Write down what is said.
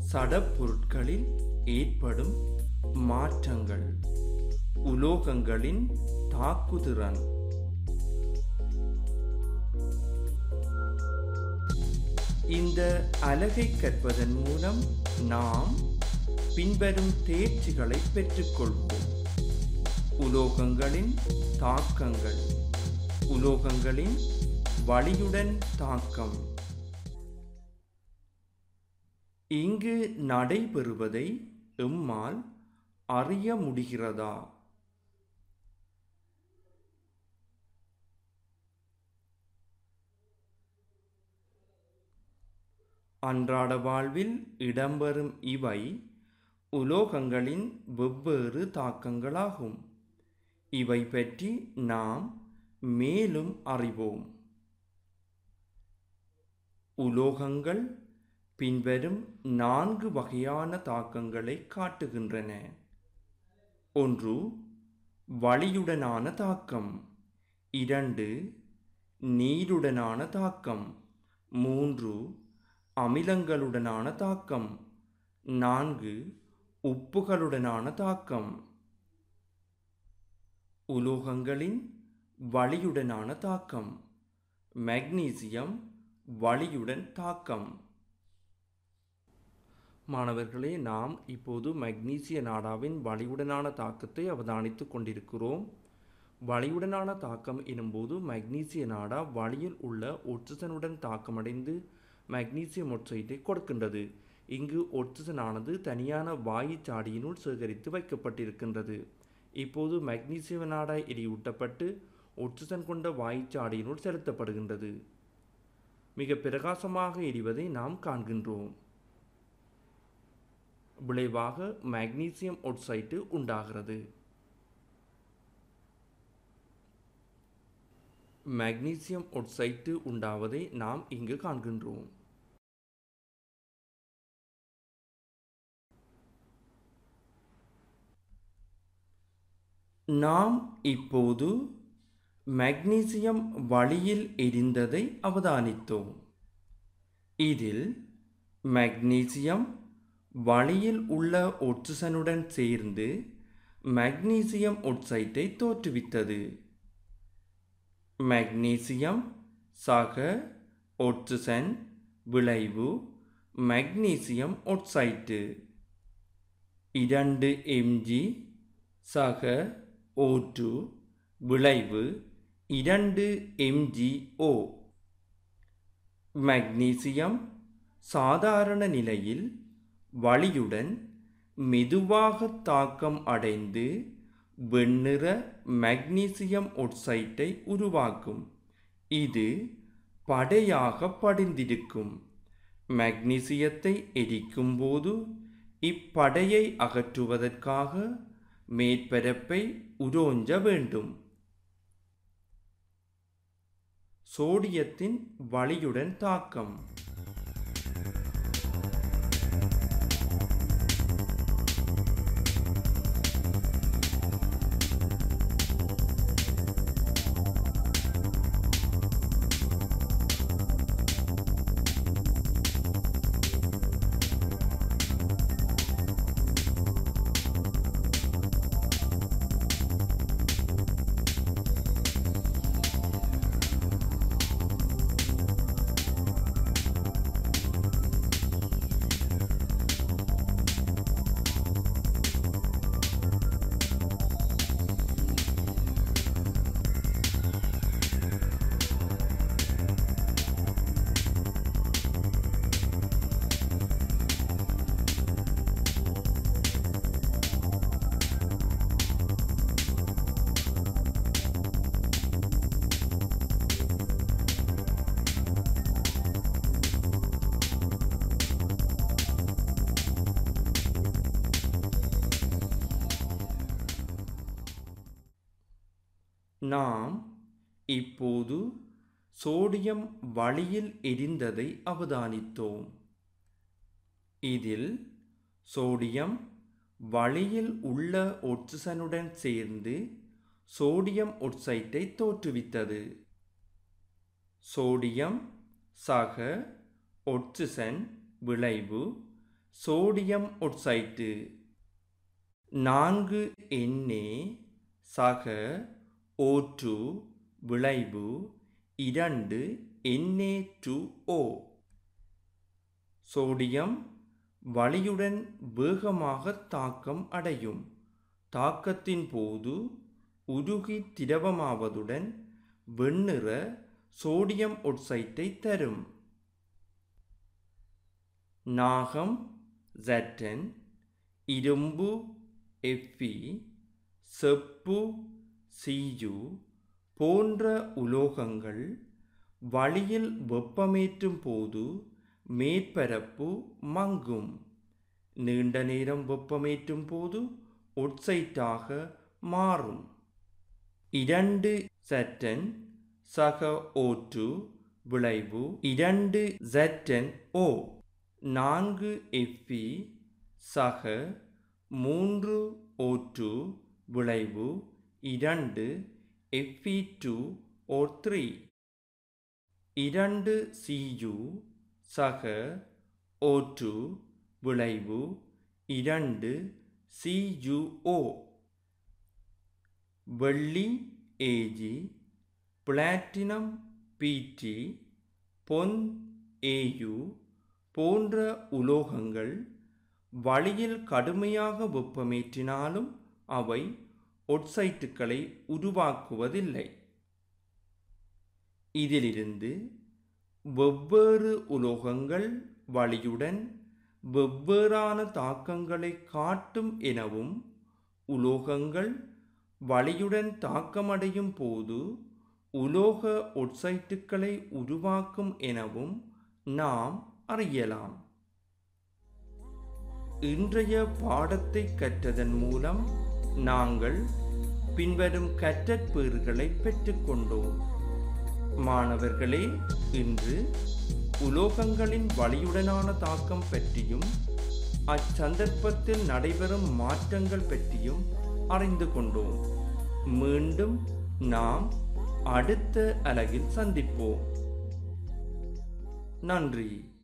சடப்பொருட்களில் ஏற்படும் மாற்றங்கள் உலோகங்களின் தாக்குதிறன் இந்த அலகை கற்பதன் மூலம் நாம் பின்வரும் தேர்ச்சிகளை பெற்றுக்கொள்வோம் உலோகங்களின் தாக்கங்கள் உலோகங்களின் வலியுடன் தாக்கம் இங்கு நடைபெறுவதை எம்மால் அறிய முடிகிறதா அன்றாட வாழ்வில் இடம்பெறும் இவை உலோகங்களின் வெவ்வேறு தாக்கங்களாகும் இவை பற்றி நாம் மேலும் அறிவோம் உலோகங்கள் பின்வரும் நான்கு வகையான தாக்கங்களை காட்டுகின்றன ஒன்று வலியுடனான தாக்கம் இரண்டு நீருடனான தாக்கம் மூன்று அமிலங்களுடனான தாக்கம் நான்கு உப்புகளுடனான தாக்கம் உலோகங்களின் வலியுடனான தாக்கம் மெக்னீசியம் வலியுடன் தாக்கம் மாணவர்களே நாம் இப்போது மக்னீசிய நாடாவின் வலியுடனான தாக்கத்தை அவதானித்துக் கொண்டிருக்கிறோம் வலியுடனான தாக்கம் எனும்போது மக்னீசிய நாடா வலியில் உள்ள ஒட்சிசனுடன் தாக்கமடைந்து மக்னீசியம் ஒட்சைட்டை கொடுக்கின்றது இங்கு ஒட்சிசனானது தனியான வாயுச்சாடியினுள் சேகரித்து வைக்கப்பட்டிருக்கின்றது இப்போது மக்னீசியம் நாடா எரியூட்டப்பட்டு ஒட்சிசன் கொண்ட வாயுச்சாடியினுள் செலுத்தப்படுகின்றது மிக பிரகாசமாக எரிவதை நாம் காண்கின்றோம் விளைவாக மக்னீசியம் ஒட்சைட்டு உண்டாகிறது மக்னீசியம் ஒட்சைட்டு உண்டாவதை நாம் இங்கு காண்கின்றோம் நாம் இப்போது மக்னீசியம் வழியில் எரிந்ததை அவதானித்தோம் இதில் மக்னீசியம் வழியில் உள்ள ஒட்சிசனுடன் சேர்ந்து மக்னீசியம் ஒட்சைட்டை தோற்றுவித்தது மக்னீசியம் சக ஒட்சிசன் விளைவு மக்னீசியம் ஒட்சைட்டு இரண்டு எம்ஜி சக ஓட்டு விளைவு இரண்டு எம்ஜிஓ மக்னீசியம் சாதாரண நிலையில் வலியுடன் மெதுவாக தாக்கம் அடைந்து வெண்ணிற மக்னீசியம் ஒட்சைட்டை உருவாக்கும் இது படையாக படிந்திருக்கும் மக்னீசியத்தை எரிக்கும்போது இப்படையை அகற்றுவதற்காக மேற்பரப்பை உரோஞ்ச வேண்டும் சோடியத்தின் வலியுடன் தாக்கம் நாம் இப்போது சோடியம் வழியில் எரிந்ததை அவதானித்தோம் இதில் சோடியம் வழியில் உள்ள ஒட்சிசனுடன் சேர்ந்து சோடியம் ஒட்சைட்டை தோற்றுவித்தது சோடியம் சக ஒட்சிசன் விளைவு சோடியம் ஒட்சைட்டு நான்கு எண்ணே சக ஓற்று விளைவு இரண்டு எண்ணே டு ஓ சோடியம் வலியுடன் வேகமாக தாக்கம் அடையும் தாக்கத்தின் போது உருகி திரவமாவதுடன் வெண்ணிற சோடியம் ஒட்சைட்டை தரும் நாகம் ஜட்டன் இரும்பு எஃபி செப்பு சீயு போன்ற உலோகங்கள் வழியில் வெப்பமேற்றும் போது மேற்பரப்பு மங்கும் நீண்ட நேரம் வெப்பமேற்றும் போது ஒட்சைட்டாக மாறும் இரண்டு சட்டன் சக ஓற்று விளைவு இரண்டு ஜட்டன் ஓ நான்கு எஃபி சக மூன்று ஓற்று விளைவு இரண்டு எஃபி டூ ஓ த்ரீ இரண்டு சியு சக ஓற்று விளைவு இரண்டு சியுஓ வெள்ளி ஏஜி பிளாட்டினம் பிடி பொன் ஏயு போன்ற உலோகங்கள் வழியில் கடுமையாக வெப்பமேற்றினாலும் அவை ஒட்சைட்டுகளை உருவாக்குவதில்லை இதிலிருந்து வெவ்வேறு உலோகங்கள் வழியுடன் வெவ்வேறான தாக்கங்களை காட்டும் எனவும் உலோகங்கள் வழியுடன் தாக்கமடையும் போது உலோக ஒட்சைட்டுகளை உருவாக்கும் எனவும் நாம் அறியலாம் இன்றைய பாடத்தை கற்றதன் மூலம் நாங்கள் பின்வரும் கற்றற்பேறுகளை பெற்றுக்கொண்டோம் மாணவர்களே இன்று உலோகங்களின் வழியுடனான தாக்கம் பற்றியும் அச்சந்தர்ப்பத்தில் நடைபெறும் மாற்றங்கள் பற்றியும் அறிந்து கொண்டோம் மீண்டும் நாம் அடுத்த அலகில் சந்திப்போம் நன்றி